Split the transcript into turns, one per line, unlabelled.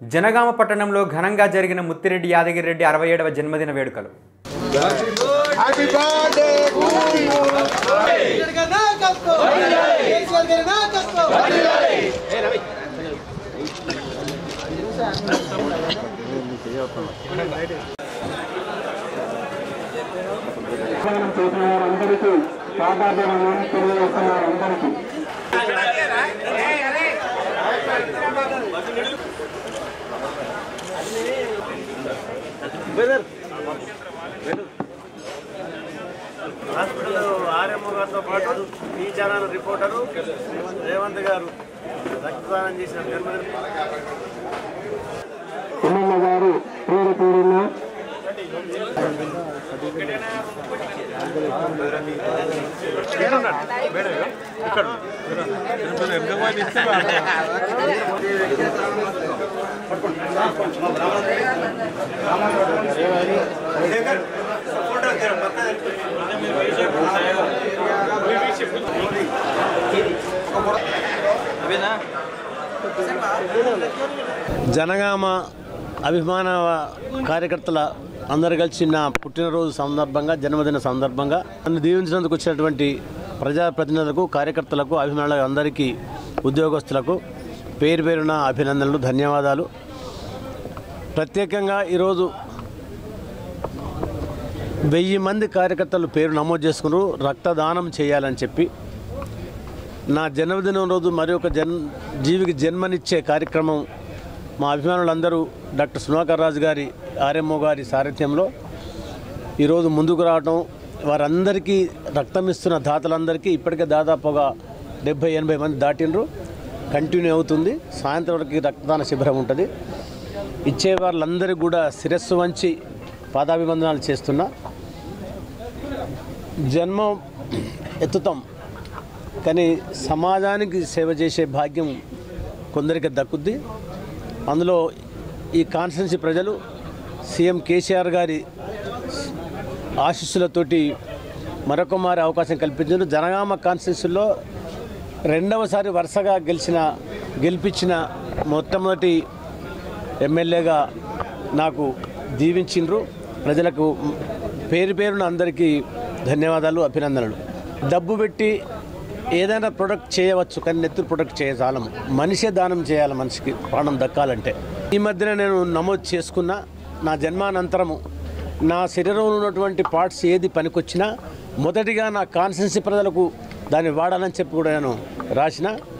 జనగామ పట్టణంలో ఘనంగా జరిగిన ముత్తిరెడ్డి యాదగిరి రెడ్డి అరవై ఏడవ జన్మదిన వేడుకలు
హ్యాపీ బర్త్డే
కేసీఆర్ గారి నాయకత్వం కేసీఆర్ గారి నాయకత్వం
చేసిన వారందరికీ సాధారణంగా తెలియజేస్తున్న వారందరికీ
హాస్పిటల్ ఆర్ఎంఓ గారితో పాటు ఈ ఛానల్ రిపోర్టరు రేవంత్ గారు రక్తదానం చేసిన జన్మదిన
ఎమ్మెల్యే గారు పేరు పేరున
జనగామ అభిమాన కార్యకర్తల అందరు కలిసి నా పుట్టినరోజు సందర్భంగా జన్మదిన సందర్భంగా నన్ను దీవించినందుకు వచ్చినటువంటి ప్రజాప్రతినిధులకు కార్యకర్తలకు అభిమానులకు అందరికీ ఉద్యోగస్తులకు పేరు పేరున అభినందనలు ధన్యవాదాలు ప్రత్యేకంగా ఈరోజు వెయ్యి మంది కార్యకర్తలు పేరు నమోదు చేసుకున్నారు రక్తదానం చేయాలని చెప్పి నా జన్మదినం రోజు మరి ఒక జన్ జీవికి జన్మనిచ్చే కార్యక్రమం మా అభిమానులందరూ డాక్టర్ సునాకర్ రాజు గారి ఆర్ఎంఓ గారి సారథ్యంలో ఈరోజు ముందుకు రావటం వారందరికీ రక్తం ఇస్తున్న దాతలందరికీ ఇప్పటికే దాదాపుగా డెబ్బై ఎనభై మంది దాటిండ్రు కంటిన్యూ అవుతుంది సాయంత్రం వరకు రక్తదాన శిబిరం ఉంటుంది ఇచ్చే వాళ్ళందరికీ కూడా శిరస్సు వంచి పాదాభివందనాలు చేస్తున్నా జన్మం ఎత్తుతాం కానీ సమాజానికి సేవ చేసే భాగ్యం కొందరికి దక్కుద్ది అందులో ఈ కాన్స్టిట్యున్సీ ప్రజలు సీఎం కేసీఆర్ గారి ఆశీస్సులతోటి మరొక మారి అవకాశం కల్పించారు జనగామ కాన్స్టిట్యున్సీలో రెండవసారి వరుసగా గెలిచిన గెలిపించిన మొట్టమొదటి ఎమ్మెల్యేగా నాకు దీవించిండ్రు ప్రజలకు పేరు పేరున అందరికీ ధన్యవాదాలు అభినందనలు డబ్బు పెట్టి ఏదైనా ప్రొడక్ట్ చేయవచ్చు కానీ నెత్తురు ప్రొడక్ట్ చేయజాలం మనిషే దానం చేయాలి మనిషికి ప్రాణం దక్కాలంటే ఈ మధ్యన నేను నమోదు చేసుకున్న నా జన్మానంతరము నా శరీరంలో ఉన్నటువంటి పార్ట్స్ ఏది పనికొచ్చినా మొదటిగా నా కాన్సెన్సీ ప్రజలకు దాన్ని వాడాలని చెప్పి కూడా నేను రాసిన